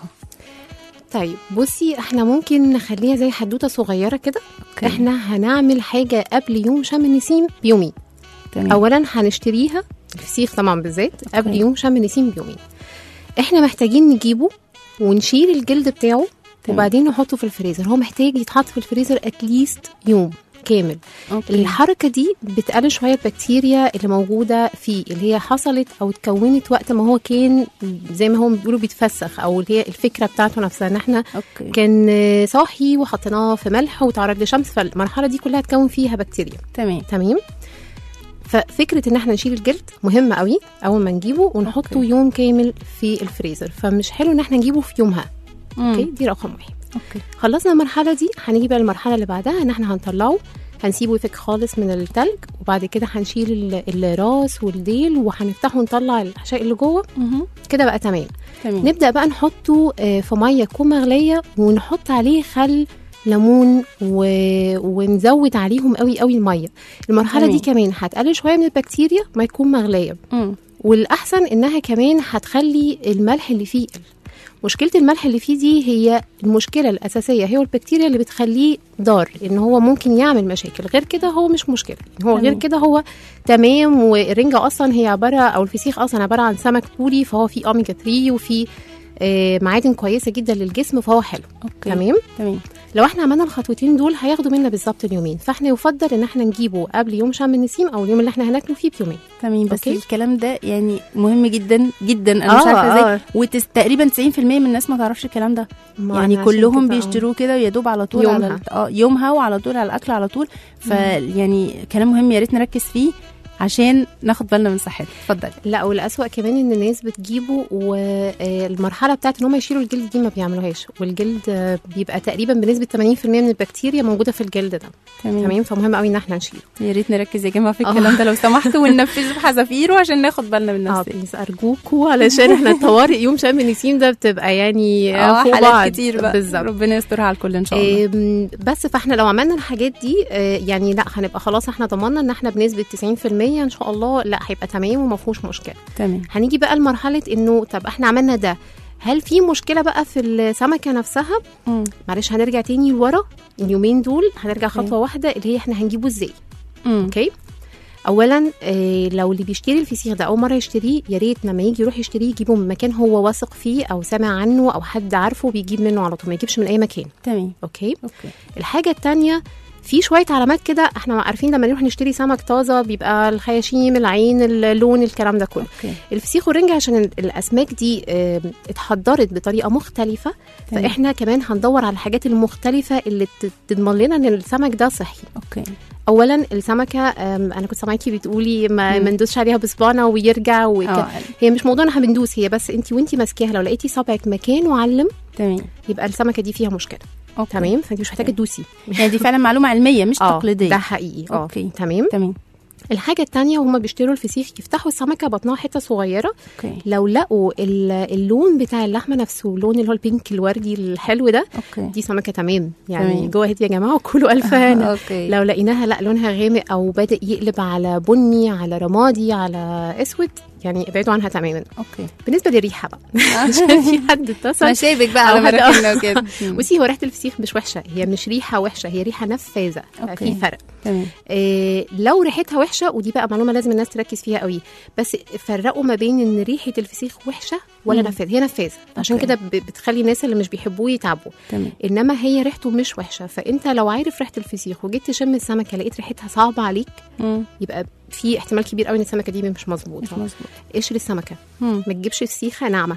طيب بصي احنا ممكن نخليها زي حدوته صغيره كده أوكي. احنا هنعمل حاجه قبل يوم شم النسيم بيومين تمام. اولا هنشتريها الفسيخ طبعا بالذات قبل أوكي. يوم شم النسيم بيومين احنا محتاجين نجيبه ونشيل الجلد بتاعه تمام. وبعدين نحطه في الفريزر هو محتاج يتحط في الفريزر اتليست يوم كامل أوكي. الحركه دي بتقلل شويه البكتيريا اللي موجوده فيه اللي هي حصلت او اتكونت وقت ما هو كان زي ما هم بيقولوا بيتفسخ او اللي هي الفكره بتاعته نفسها ان احنا اوكي كان آه، صاحي وحطيناه في ملح وتعرض لشمس فالمرحله دي كلها تكون فيها بكتيريا تمام تمام ففكره ان احنا نشيل الجلد مهمه قوي اول ما نجيبه ونحطه أوكي. يوم كامل في الفريزر فمش حلو ان احنا نجيبه في يومها اوكي مم. دي رقم واحد اوكي خلصنا المرحله دي هنيجي بقى المرحله اللي بعدها ان احنا هنطلعه هنسيبه يفك خالص من التلج وبعد كده هنشيل ال- الراس والديل وهنفتحه ونطلع الاحشاء اللي جوه مهم. كده بقى تمام تمام نبدا بقى نحطه آه، في ميه تكون مغليه ونحط عليه خل ليمون و... ونزود عليهم قوي قوي الميه المرحله تمام. دي كمان هتقلل شويه من البكتيريا ما يكون مغليه مم. والاحسن انها كمان هتخلي الملح اللي فيه يقل مشكله الملح اللي فيه دي هي المشكله الاساسيه هي البكتيريا اللي بتخليه ضار ان هو ممكن يعمل مشاكل غير كده هو مش مشكله هو غير تمام. كده هو تمام والرنجه اصلا هي عباره او الفسيخ اصلا عباره عن سمك بوري فهو فيه اوميجا 3 وفيه آه، معادن كويسه جدا للجسم فهو حلو اوكي تمام تمام لو احنا عملنا الخطوتين دول هياخدوا منا بالظبط اليومين فاحنا يفضل ان احنا نجيبه قبل يوم شم النسيم او اليوم اللي احنا هناكله فيه بيومين تمام بس أوكي. الكلام ده يعني مهم جدا جدا انا مش آه، عارفه ازاي آه. وتس... تقريبا 90% من الناس ما تعرفش الكلام ده ما يعني أنا عشان كلهم كده، آه. بيشتروه كده ويا دوب على طول يومها. على ال- اه يومها وعلى طول على الاكل على طول فيعني كلام مهم يا ريت نركز فيه عشان ناخد بالنا من صحتنا اتفضل لا والأسوأ كمان ان الناس بتجيبه والمرحله بتاعت ان هم يشيلوا الجلد دي ما بيعملوهاش والجلد آه، بيبقى تقريبا بنسبه 80% من البكتيريا موجوده في الجلد ده تمام تمام فمهم قوي ان احنا نشيله يا ريت نركز يا جماعه في آه. الكلام ده لو سمحتوا وننفذه بحذافيره عشان ناخد بالنا من اه نفسنا بليز ارجوكوا علشان احنا الطوارئ يوم شم النسيم ده بتبقى يعني اه فوق حالات بعض. كتير بقى بالظبط ربنا يسترها على الكل ان شاء الله آم، بس فاحنا لو عملنا الحاجات دي آه، يعني لا هنبقى خلاص احنا ضمننا ان احنا بنسبه 90% ان شاء الله لا هيبقى تمام وما فيهوش مشكله تمام هنيجي بقى لمرحله انه طب احنا عملنا ده هل في مشكله بقى في السمكه نفسها مم. معلش هنرجع تاني لورا اليومين دول هنرجع أوكي. خطوه واحده اللي هي احنا هنجيبه ازاي مم. اوكي اولا آه لو اللي بيشتري الفسيخ ده اول مره يشتريه يا ريت لما يجي يروح يشتريه يجيبه من مكان هو واثق فيه او سامع عنه او حد عارفه بيجيب منه على طول ما يجيبش من اي مكان تمام اوكي اوكي الحاجه التانية في شويه علامات كده احنا عارفين لما نروح نشتري سمك طازه بيبقى الخياشيم العين اللون الكلام ده كله اوكي الفسيخ والرنجة عشان ال- الاسماك دي آه، اتحضرت بطريقه مختلفه تمام. فاحنا كمان هندور على الحاجات المختلفه اللي ت- تضمن لنا ان السمك ده صحي اوكي اولا السمكه آم، انا كنت سامعاكي بتقولي ما مم. ما ندوسش عليها بصبعنا ويرجع وك... اه هي مش موضوع ان احنا بندوس هي بس انت وانت ماسكاها لو لقيتي صبعك مكان وعلم تمام يبقى السمكه دي فيها مشكله اوكي تمام فانت مش محتاجه تدوسي يعني دي فعلا معلومه علميه مش اه تقليديه ده حقيقي اه أوكي. تمام تمام الحاجه التانية وهم بيشتروا الفسيخ يفتحوا السمكه بطنها حته صغيره اوكي لو لقوا ال- اللون بتاع اللحمه نفسه اللون اللي هو البينك الوردي الحلو ده اوكي دي سمكه تمام يعني تمام. جوه هدي يا جماعه وكلوا الف هنا اوكي لو لقيناها لا لونها غامق او بدا يقلب على بني على رمادي على اسود يعني ابعدوا عنها تماما اوكي بالنسبه للريحه بقى عشان في حد اتصل مشابك بقى على أو حد- مراكبنا وكده بصي هو ريحه الفسيخ مش وحشه هي مش ريحه وحشه هي ريحه نفاذه أوكي. في فرق تمام إيه لو ريحتها وحشه ودي بقى معلومه لازم الناس تركز فيها قوي بس فرقوا ما بين ان ريحه الفسيخ وحشه ولا مم. نفاذ هي نفاذه عشان أوكي. كده ب- بتخلي الناس اللي مش بيحبوه يتعبوا تمام انما هي ريحته مش وحشه فانت لو عارف ريحه الفسيخ وجيت تشم السمكه لقيت ريحتها صعبه عليك مم. يبقى في احتمال كبير قوي ان السمكه دي مش مش مظبوطه مظبوط قشر السمكه مم. ما تجيبش فسيخه ناعمه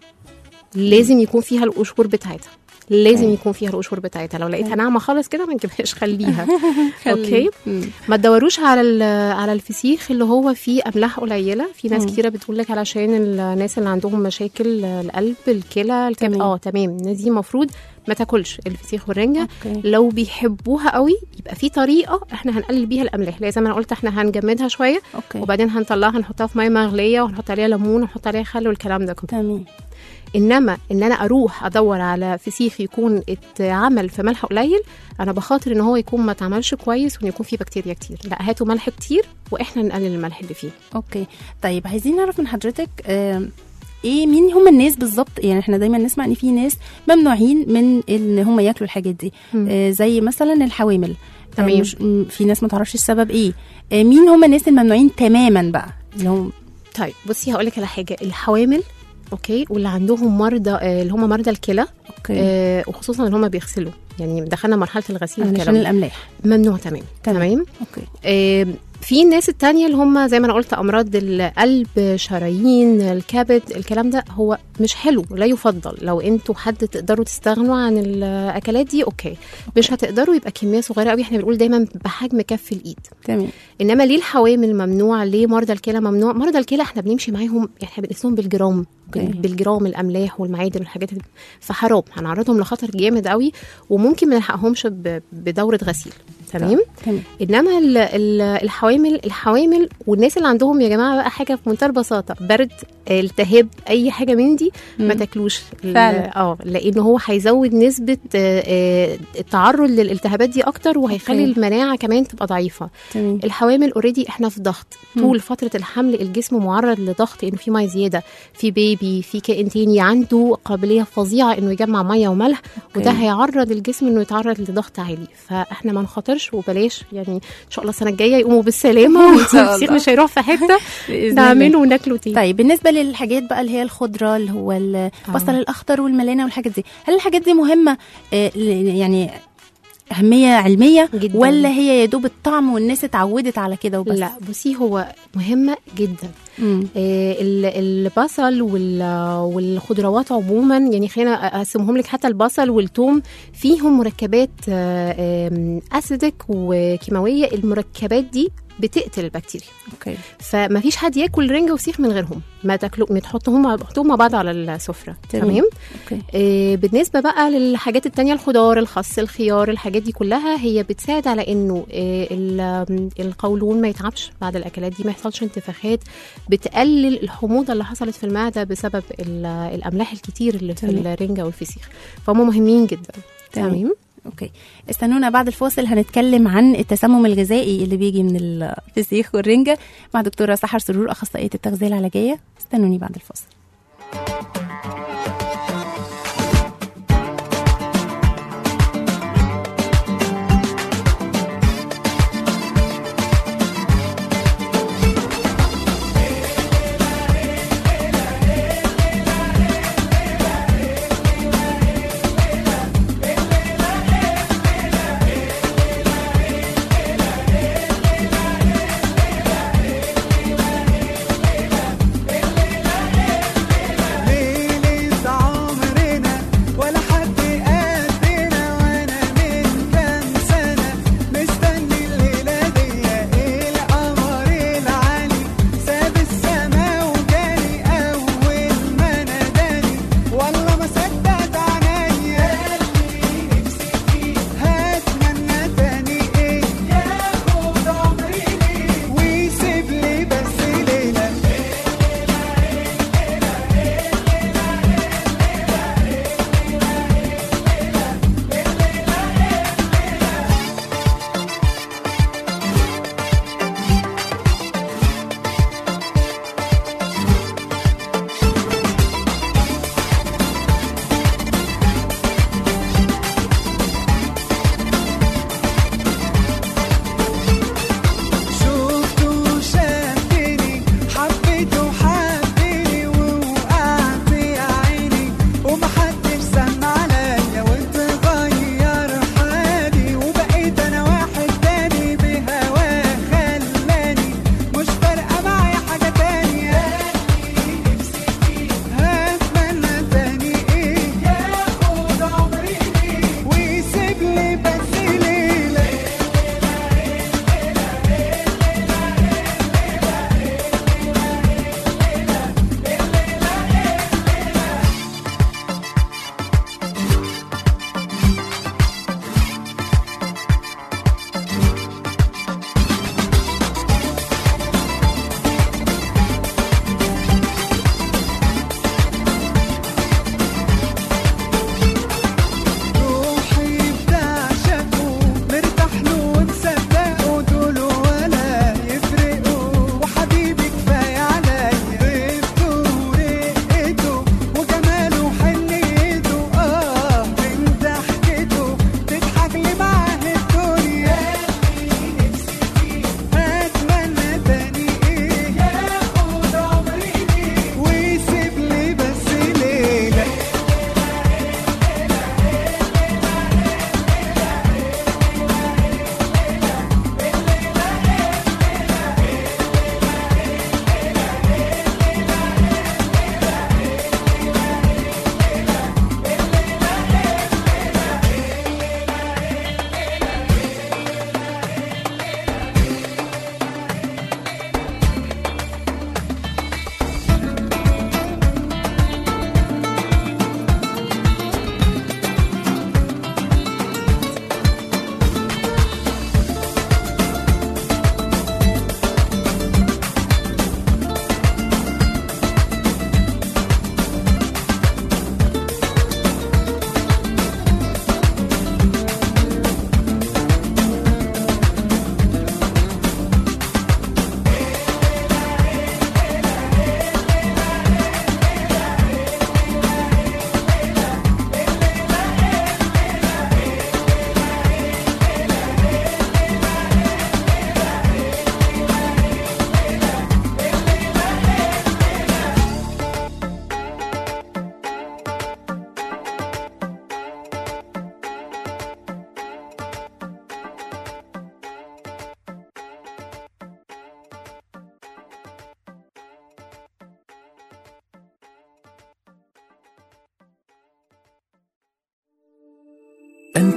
لازم يكون فيها القشور بتاعتها لازم أيوة. يكون فيها القشور بتاعتها لو لقيتها ناعمه خالص كده ما تجيبهاش خليها خلي. اوكي مم. ما تدوروش على ال- على الفسيخ اللي هو فيه املاح قليله في ناس مم. كتيره بتقول لك علشان الناس اللي عندهم مشاكل القلب الكلى الكبد تمام. اه تمام الناس دي المفروض ما تاكلش الفسيخ والرنجه اوكي لو بيحبوها قوي يبقى في طريقه احنا هنقلل بيها الاملاح لازم انا قلت احنا هنجمدها شويه اوكي وبعدين هنطلعها نحطها في ميه مغليه وهنحط عليها ليمون ونحط عليها خل والكلام ده كله تمام انما ان انا اروح ادور على فسيخ يكون اتعمل في ملح قليل انا بخاطر ان هو يكون ما اتعملش كويس وان يكون فيه بكتيريا كتير لا هاتوا ملح كتير واحنا نقلل الملح اللي فيه اوكي طيب عايزين نعرف من حضرتك آم، ايه مين هم الناس بالظبط يعني احنا دايما نسمع ان في ناس ممنوعين من ان هم ياكلوا الحاجات دي مم. آه زي مثلا الحوامل آه، تمام. مش م- في ناس ما تعرفش السبب ايه آه مين هم الناس الممنوعين تماما بقى اللي هم طيب بصي هقول لك على حاجه الحوامل اوكي واللي عندهم مرضى آه، اللي هم مرضى الكلى اوكي آه وخصوصا اللي هم بيغسلوا يعني دخلنا مرحله الغسيل علشان والكلام ده. الاملاح ممنوع تمام تمام. تمام اوكي آه، في الناس التانية اللي هم زي ما انا قلت امراض القلب شرايين الكبد الكلام ده هو مش حلو لا يفضل لو انتوا حد تقدروا تستغنوا عن الاكلات دي اوكي مش هتقدروا يبقى كميه صغيره قوي احنا بنقول دايما بحجم كف الايد تمام انما ليه الحوامل ممنوع ليه مرضى الكلى ممنوع مرضى الكلى احنا بنمشي معاهم يعني احنا بنقيسهم بالجرام أوكي. بالجرام الاملاح والمعادن والحاجات دي فحرام هنعرضهم لخطر جامد قوي وممكن ما نلحقهمش ب- بدوره غسيل تمام تمام انما ال- ال- الحوامل الحوامل والناس اللي عندهم يا جماعه بقى حاجه في منتهى البساطه برد التهاب اي حاجه من دي ما مم. تاكلوش ال- فعلا. اه لان هو هيزود نسبه آه، آه، التعرض للالتهابات دي اكتر وهيخلي أوكي. المناعه كمان تبقى ضعيفه تمام الحوامل اوريدي احنا في ضغط مم. طول فتره الحمل الجسم معرض لضغط انه في ميه زياده في بيبي في كائن تاني عنده قابليه فظيعه انه يجمع ميه وملح وده هيعرض الجسم انه يتعرض لضغط عالي فاحنا ما نخاطرش وبلاش يعني ان شاء الله السنه الجايه يقوموا بالسلامه إن شاء والفسيخ الله. مش هيروح في حته بإذن الله. نعمله وناكله تاني طيب بالنسبه للحاجات بقى اللي هي الخضره اللي هو البصل الاخضر والملانه والحاجات دي هل الحاجات دي مهمه آه، ل- يعني اهميه علميه جدا. ولا هي يا دوب الطعم والناس اتعودت على كده وبس لا بصي هو مهمه جدا مم. آه، ال- البصل وال- والخضروات عموما يعني خلينا اقسمهم لك حتى البصل والثوم فيهم مركبات اسيدك وكيماويه المركبات دي بتقتل البكتيريا اوكي فما فيش حد ياكل رنجه وفسيخ من غيرهم ما تاكلوا ما تحطهم مع تحطوهم مع بعض على السفره تمام. تمام اوكي آه، بالنسبه بقى للحاجات التانية الخضار الخس الخيار الحاجات دي كلها هي بتساعد على انه آه، ال- القولون ما يتعبش بعد الاكلات دي ما يحصلش انتفاخات بتقلل الحموضه اللي حصلت في المعده بسبب ال- الاملاح الكتير اللي في تمام. الرنجه والفسيخ فهم مهمين جدا تمام. تمام اوكي استنونا بعد الفاصل هنتكلم عن التسمم الغذائي اللي بيجي من الفسيخ والرنجه مع دكتوره سحر سرور اخصائيه التغذيه العلاجيه استنوني بعد الفاصل ليه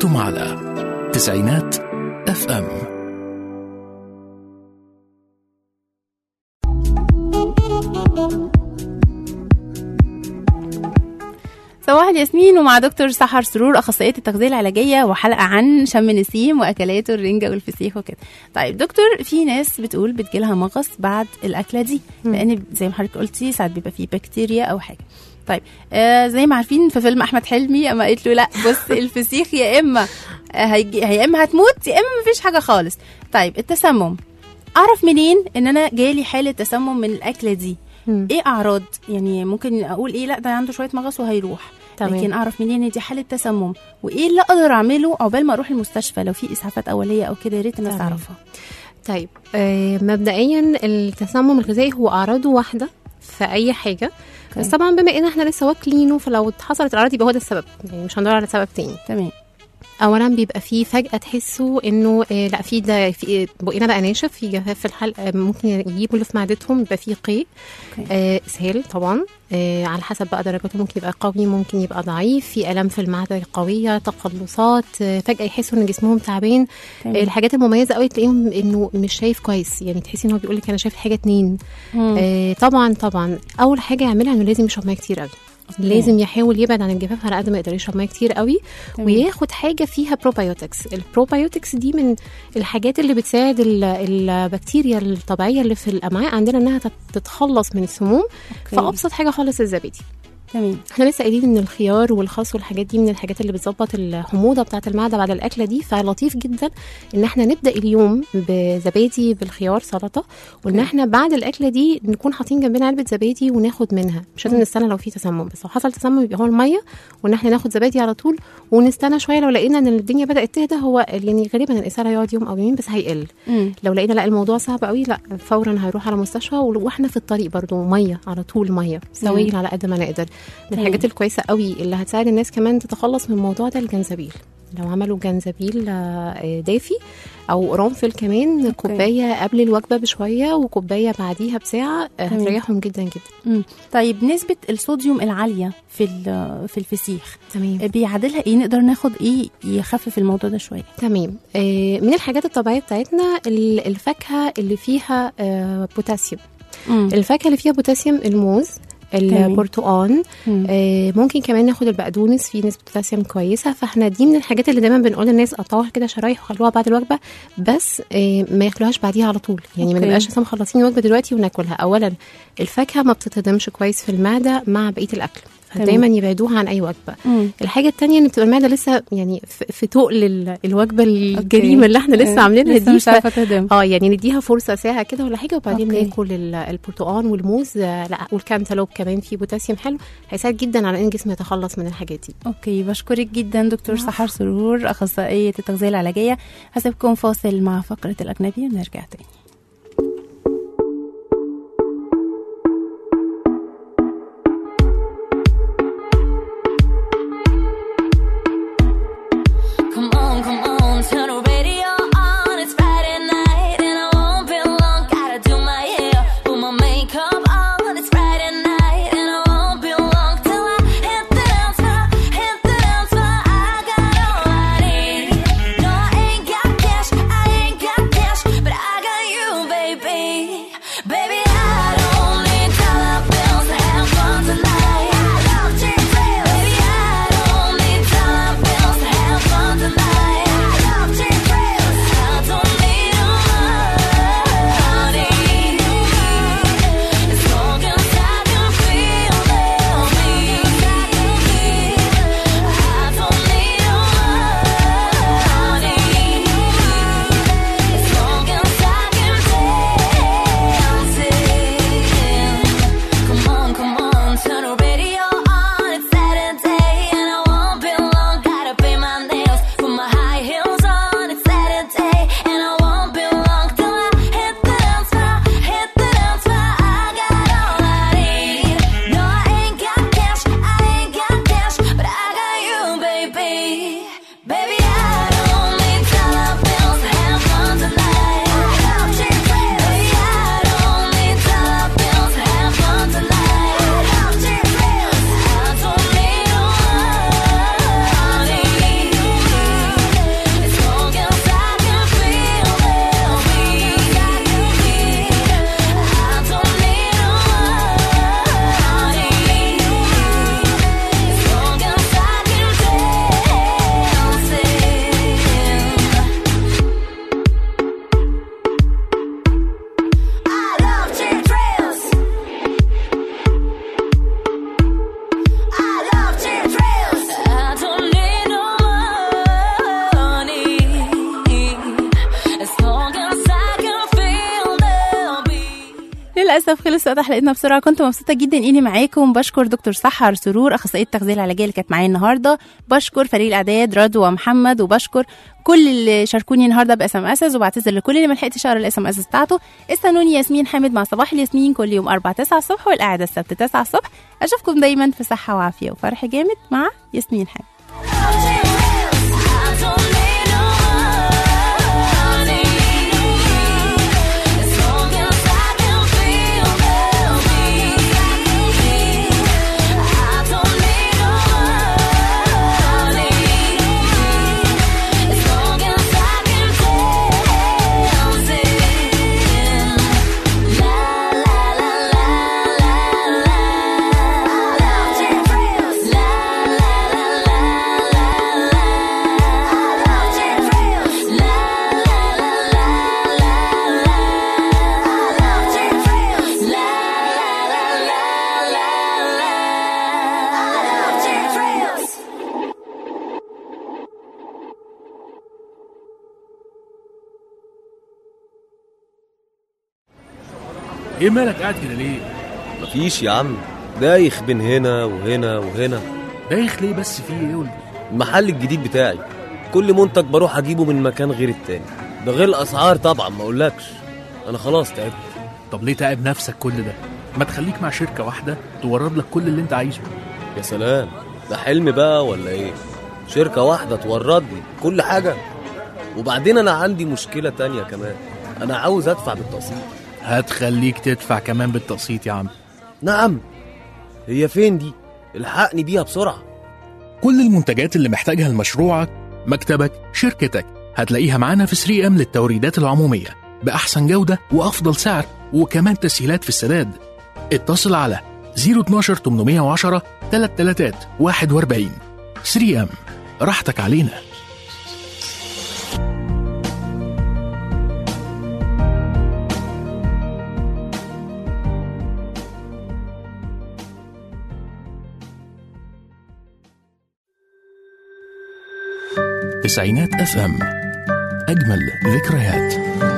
أنتم على تسعينات اف ام صباح الياسمين ومع دكتور سحر سرور اخصائيه التغذيه العلاجيه وحلقه عن شم نسيم واكلات الرنجه والفسيخ وكده طيب دكتور في ناس بتقول بتجيلها مغص بعد الاكله دي لان زي ما حضرتك قلتي ساعات بيبقى فيه بكتيريا او حاجه طيب آه زي ما عارفين في فيلم احمد حلمي اما قالت له لا بص الفسيخ يا اما آه، هيجي يا اما هتموت يا اما مفيش حاجه خالص طيب التسمم اعرف منين ان انا جالي حاله تسمم من الاكله دي مم. ايه اعراض يعني ممكن اقول ايه لا ده عنده شويه مغص وهيروح تمام. لكن اعرف منين ان دي حاله تسمم وايه اللي اقدر اعمله عقبال ما اروح المستشفى لو في اسعافات اوليه او كده يا ريت الناس تمام. تعرفها طيب آه مبدئيا التسمم الغذائي هو اعراضه واحده في اي حاجه بس طبعا بما ان احنا لسه واكلينه فلو حصلت الاعراض يبقى هو ده السبب يعني مش هندور على سبب تاني تمام اولا بيبقى فيه فجاه تحسوا انه آه لا في ده في بقنا بقى ناشف في جفاف في الحلق آه، ممكن يجيبوا اللي في معدتهم يبقى فيه قيء آه اسهال طبعا آه على حسب بقى درجاته ممكن يبقى قوي ممكن يبقى ضعيف في الام في المعده قويه تقلصات آه فجاه يحسوا ان جسمهم تعبان تمام. آه الحاجات المميزه قوي تلاقيهم انه مش شايف كويس يعني تحسي ان هو بيقول لك انا شايف حاجه اتنين مم. آه طبعا طبعا اول حاجه يعملها انه لازم يشرب ميه كتير قوي لازم يحاول يبعد عن الجفاف على قد ما يقدر يشرب ميه كتير قوي تمام. وياخد حاجه فيها بروبايوتكس البروبايوتكس دي من الحاجات اللي بتساعد ال- البكتيريا الطبيعيه اللي في الامعاء عندنا انها تت- تتخلص من السموم فابسط حاجه خالص الزبادي تمام احنا لسه قايلين ان الخيار والخس والحاجات دي من الحاجات اللي بتظبط الحموضه بتاعه المعده بعد الاكله دي فلطيف جدا ان احنا نبدا اليوم بزبادي بالخيار سلطه وان احنا بعد الاكله دي نكون حاطين جنبنا علبه زبادي وناخد منها مش لازم نستنى لو في تسمم بس لو حصل تسمم يبقى هو الميه وان احنا ناخد زبادي على طول ونستنى شويه لو لقينا ان الدنيا بدات تهدى هو يعني غالبا الاسهال هيقعد يوم او يومين بس هيقل مم. لو لقينا لا الموضوع صعب قوي لا فورا هيروح على مستشفى واحنا في الطريق برضو ميه على طول ميه سوائل على قد ما نقدر من الحاجات الكويسه قوي اللي هتساعد الناس كمان تتخلص من الموضوع ده الجنزبيل لو عملوا جنزبيل آه، دافي او قرنفل كمان كوبايه قبل الوجبه بشويه وكوبايه بعديها بساعه آه، تمام. هتريحهم جدا جدا مم. طيب نسبه الصوديوم العاليه في ال- في الفسيخ تمام بيعادلها ايه نقدر ناخد ايه يخفف الموضوع ده شويه تمام آه، من الحاجات الطبيعيه بتاعتنا ال- الفاكهه اللي فيها آه، بوتاسيوم مم. الفاكهه اللي فيها بوتاسيوم الموز البرتقال مم. آه ممكن كمان ناخد البقدونس فيه نسبه بوتاسيوم كويسه فاحنا دي من الحاجات اللي دايما بنقول للناس قطعوها كده شرايح وخلوها بعد الوجبه بس آه ما ياكلوهاش بعديها على طول يعني ما أوكي. نبقاش مثلا مخلصين الوجبه دلوقتي وناكلها اولا الفاكهه ما بتتهضمش كويس في المعده مع بقيه الاكل تمام. فدايما يبعدوها عن اي وجبه مم. الحاجه التانية ان بتبقى المعده لسه يعني في في تقل ال- الوجبه الجريمه اللي احنا لسه آه، عاملينها لسه دي مش عارفة تهضم. اه يعني نديها فرصه ساعه كده ولا حاجه وبعدين أوكي. ناكل ال- البرتقال والموز آه، لا والكانتالوب كمان فيه بوتاسيوم حلو هيساعد جدا على ان الجسم يتخلص من الحاجات دي اوكي بشكرك جدا دكتور سحر سرور اخصائيه التغذيه العلاجيه هسيبكم فاصل مع فقره الاجنبي ونرجع تاني Come on, come on, turn the radio on. It's Friday night and I won't be long. Gotta do my hair, put my makeup on. It's Friday night and I won't be long till I hit the dance floor, hit the dance floor. I got all I need. No, I ain't got cash, I ain't got cash, but I got you. للاسف خلص وقت حلقتنا بسرعه كنت مبسوطه جدا اني معاكم بشكر دكتور سحر سرور اخصائيه التغذيه العلاجيه اللي كانت معايا النهارده بشكر فريق الاعداد رضوى ومحمد وبشكر كل اللي شاركوني النهارده باس ام اس وبعتذر لكل اللي ما لحقتش اقرا الاس ام اس بتاعته استنوني ياسمين حامد مع صباح الياسمين كل يوم 4 9 الصبح والقعده السبت 9 الصبح اشوفكم دايما في صحه وعافيه وفرح جامد مع ياسمين حامد ايه مالك قاعد كده ليه مفيش يا عم دايخ بين هنا وهنا وهنا دايخ ليه بس في ايه قول المحل الجديد بتاعي كل منتج بروح اجيبه من مكان غير التاني ده غير الاسعار طبعا ما اقولكش انا خلاص تعبت طب ليه تعب نفسك كل ده ما تخليك مع شركه واحده تورد لك كل اللي انت عايزه يا سلام ده حلم بقى ولا ايه شركة واحدة توردني كل حاجة وبعدين انا عندي مشكلة تانية كمان انا عاوز ادفع بالتقسيط هتخليك تدفع كمان بالتقسيط يا عم نعم هي فين دي الحقني بيها بسرعة كل المنتجات اللي محتاجها لمشروعك مكتبك شركتك هتلاقيها معانا في 3 ام للتوريدات العمومية بأحسن جودة وأفضل سعر وكمان تسهيلات في السداد اتصل على 012 810 33 41 3 ام راحتك علينا تسعينات اف ام اجمل ذكريات